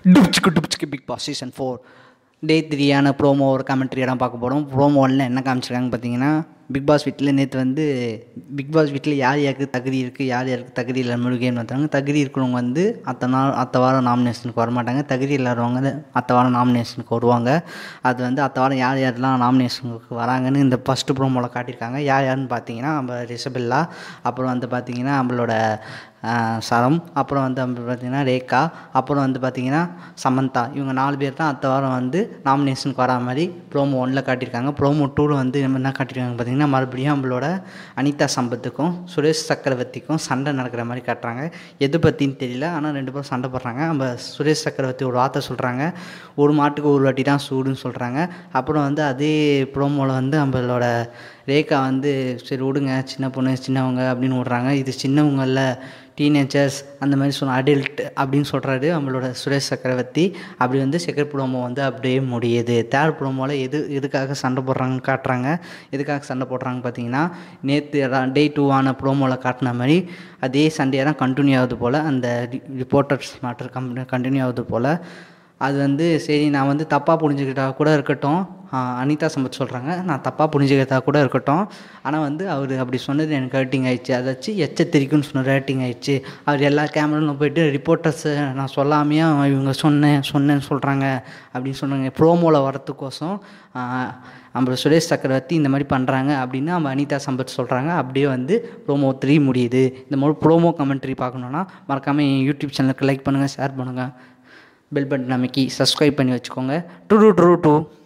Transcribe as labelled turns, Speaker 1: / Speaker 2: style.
Speaker 1: டுப்ச்சுக்கு டுப்ச்சுக்கு big boss season four day த்ரீயான promo ஒரு கமெண்ட்ரி இடம் பார்க்க போகிறோம் ப்ரோமோ ஒன்ல என்ன காமிச்சிருக்காங்க பார்த்தீங்கன்னா பிக் பாஸ் வீட்டில் நேற்று வந்து பிக் பாஸ் வீட்டில் யார் யாருக்கு தகுதி இருக்குது யார் யாருக்கு தகுதி இல்லை முழு கேம் நடத்துறாங்க தகுதி இருக்கிறவங்க வந்து அத்த நாள் அத்த வாரம் நாமினேஷனுக்கு வரமாட்டாங்க தகுதி இல்லாதவங்க வந்து அத்த வாரம் நாமினேஷனுக்கு வருவாங்க அது வந்து அத்த வாரம் யார் யாரெல்லாம் நாமினேஷனுக்கு வராங்கன்னு இந்த ஃபஸ்ட்டு ப்ரோமோவில் காட்டியிருக்காங்க யார் யாருன்னு பார்த்தீங்கன்னா நம்ம ரிஷபில்லா அப்புறம் வந்து பார்த்தீங்கன்னா நம்மளோட ஆஹ், சரம் அப்புறம் வந்து அப்படி பார்த்தீங்கன்னா ரேகா அப்புறம் வந்து பார்த்தீங்கன்னா சமந்தா இவங்க நாலு பேர் தான் அடுத்த வாரம் வந்து நாமினேஷனுக்கு வரா மாதிரி ப்ரோமோ ஒன்றில் காட்டியிருக்காங்க ப்ரோமோ டூவில் வந்து நம்ம என்ன காட்டியிருக்காங்க பார்த்தீங்கன்னா மறுபடியும் நம்மளோட அனிதா சம்பத்துக்கும் சுரேஷ் சக்கரவர்த்திக்கும் சண்டை நடக்கிற மாதிரி காட்டுறாங்க எது பற்றின்னு தெரியல ஆனால் ரெண்டு பேரும் சண்டை போடுறாங்க நம்ம சுரேஷ் சக்கரவர்த்தி ஒரு வார்த்தை சொல்கிறாங்க ஒரு மாட்டுக்கு ஒரு வாட்டி தான் சூடுன்னு சொல்கிறாங்க அப்புறம் வந்து அதே ப்ரோமோவில் வந்து நம்மளோட ரேகா வந்து சரி விடுங்க சின்ன பொண்ணு சின்னவங்க அப்படின்னு விட்றாங்க இது சின்னவங்கள டீனேஜர்ஸ் அந்த மாதிரி சொன்ன அடல்ட் அப்படின்னு சொல்கிறாரு நம்மளோட சுரேஷ் சக்கரவர்த்தி அப்படி வந்து செகண்ட் ப்ரோமோ வந்து அப்படியே முடியுது தேர்ட் ப்ரோமோவில் எது எதுக்காக சண்டை போடுறாங்கன்னு காட்டுறாங்க எதுக்காக சண்டை போடுறாங்க பார்த்தீங்கன்னா நேற்று டே டூவான ப்ரோமோவில் காட்டின மாதிரி அதே சண்டையாக தான் கண்டினியூ ஆகுது போல் அந்த ரிப்போர்ட்டர்ஸ் மேட்டர் கம் கண்டினியூ ஆகுது போல் அது வந்து சரி நான் வந்து தப்பாக புரிஞ்சுக்கிட்டா கூட இருக்கட்டும் ஆஹ் அனிதா சம்பத் சொல்கிறாங்க நான் தப்பாக புரிஞ்சுக்கிட்டா கூட இருக்கட்டும் ஆனால் வந்து அவர் அப்படி சொன்னது எனக்கு ஹர்ட்டிங் ஆயிடுச்சு அதை வச்சு எச்சத்திரிக்குன்னு சொன்ன ஹர்ட்டிங் ஆயிடுச்சு அவர் எல்லா கேமராலும் போயிட்டு ரிப்போர்ட்டர்ஸை நான் சொல்லாமையே இவங்க சொன்னேன் சொன்னேன்னு சொல்கிறாங்க அப்படின்னு சொன்னாங்க ப்ரோமோவில் வரத்துக்கோசம் ஆஹ் நம்ம சுரேஷ் சக்கரவர்த்தி இந்த மாதிரி பண்ணுறாங்க அப்படின்னு நம்ம அனிதா சம்பத் சொல்கிறாங்க அப்படியே வந்து ப்ரோமோ த்ரீ முடியுது இந்த மாதிரி ப்ரோமோ கமெண்ட்ரி பார்க்கணுன்னா மறக்காமல் என் யூடியூப் சேனலுக்கு லைக் பண்ணுங்கள் ஷேர் பண்ணுங்கள் பெல் பட்டன் அமைக்கி சப்ஸ்கிரைப் பண்ணி வச்சுக்கோங்க டூ டூ டூ டூ